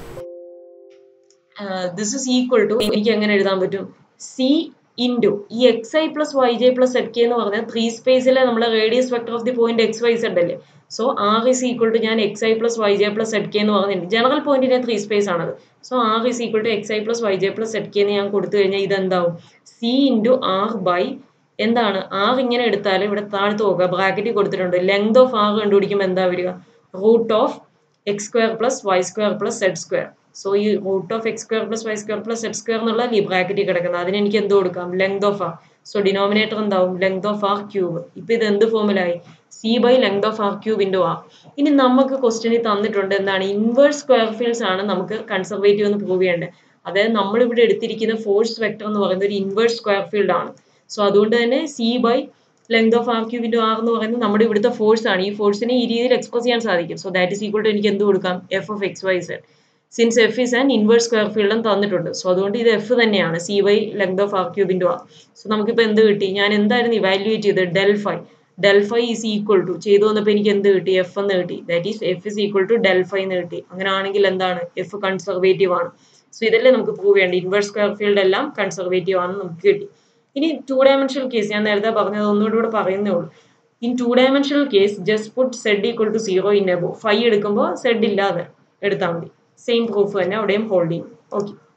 this is equal to എനിക്ക് എങ്ങനെ എഴുതാൻ പറ്റും സി ഇൻറ്റു ഈ X I plus Y J plus Z K എന്ന് പറഞ്ഞാൽ ത്രീ സ്പേസിലെ നമ്മളെ radius vector of the point X Y Z അല്ലേ so R is equal to ഞാൻ X I plus Y J plus Z K എന്ന് പറഞ്ഞിട്ടുണ്ട് general പോയിന്റിന്റെ three space ആണത് so R is equal to X I plus Y J plus Z K എന്ന് ഞാൻ കൊടുത്തു കഴിഞ്ഞാൽ ഇതെന്താവും സി ഇൻറ്റു ആർ ബൈ എന്താണ് ആർ ഇങ്ങനെ എടുത്താൽ ഇവിടെ താഴ്ത്ത് നോക്കുക ബ്രാക്കറ്റിൽ കൊടുത്തിട്ടുണ്ട് ലെങ്ത് ഓഫ് ആർ കണ്ടുപിടിക്കുമ്പോൾ എന്താ വരിക root of X square plus Y square plus Z square so ഈ root of X square plus Y square plus Z square എന്നുള്ള ഈ ബ്രാക്കറ്റിൽ കിടക്കുന്നത് അതിന് എനിക്ക് എന്ത് കൊടുക്കാം length of R so denominator എന്താവും ലെങ്ത് ഓഫ് ആർ ക്യൂബ് ഇപ്പൊ ഇത് എന്ത് ഫോമിലായി C by length of R cube into R ഇനി നമുക്ക് ക്വസ്റ്റ്യനിൽ തന്നിട്ടുണ്ട് എന്താണ് ഇൻവേഴ്സ് സ്ക്വയർ ഫീൽഡ്സ് ആണ് നമുക്ക് കൺസർവേറ്റീവ് എന്ന് പ്രൂവ് ചെയ്യേണ്ടത് അതായത് നമ്മൾ ഇവിടെ എടുത്തിരിക്കുന്ന ഫോഴ്സ് വെക്ടർ എന്ന് പറയുന്നത് ഒരു ഇൻവേഴ്സ് സ്ക്വയർ ഫീൽഡ് ആണ് സോ അതുകൊണ്ട് തന്നെ C by length of R cube into R എന്ന് പറയുന്നത് നമ്മുടെ ഇവിടുത്തെ ഫോഴ്സ് ആണ് ഈ ഫോഴ്സിനെ ഈ രീതിയിൽ എക്സ്പ്രസ് ചെയ്യാൻ സാധിക്കും so that is equal to എനിക്ക് എന്ത് കൊടുക്കാം F of X Y Z since F is an inverse square ഫീൽഡും തന്നിട്ടുണ്ട് സോ അതുകൊണ്ട് ഇത് എഫ് തന്നെയാണ് C by length of R cube into R so നമുക്കിപ്പോൾ എന്ത് കിട്ടി ഞാൻ എന്തായിരുന്നു ഇവാലുവേറ്റ് ചെയ്തത് del phi del phi is equal to ചെയ്തു വന്നപ്പോൾ എനിക്ക് എന്ത് കിട്ടി എഫ് എന്ന് കിട്ടി that is F is equal to del phi എന്ന് കിട്ടി അങ്ങനെ ആണെങ്കിൽ എന്താണ് എഫ് കൺസർവേറ്റീവ് ആണ് സോ ഇതല്ലേ നമുക്ക് പ്രൂവ് ചെയ്യേണ്ടത് ഇൻവേഴ്സ് സ്ക്വയർ ഫീൽഡ് എല്ലാം കൺസർവേറ്റീവ് ആണെന്ന് നമുക്ക് കിട്ടി ഇനി ടു ഡയമെൻഷണൽ കേസ് ഞാൻ നേരത്തെ പറഞ്ഞത് ഒന്നുകൂടി കൂടെ പറയുന്നേ ഉള്ളൂ in two dimensional case just put Z equal to zero in എബോ ഫൈവ് എടുക്കുമ്പോൾ സെഡ് ഇല്ലാതെ എടുത്താൽ മതി സെയിം പ്രൂഫ് തന്നെ അവിടെയും ഹോൾഡ് ചെയ്യും ഓക്കെ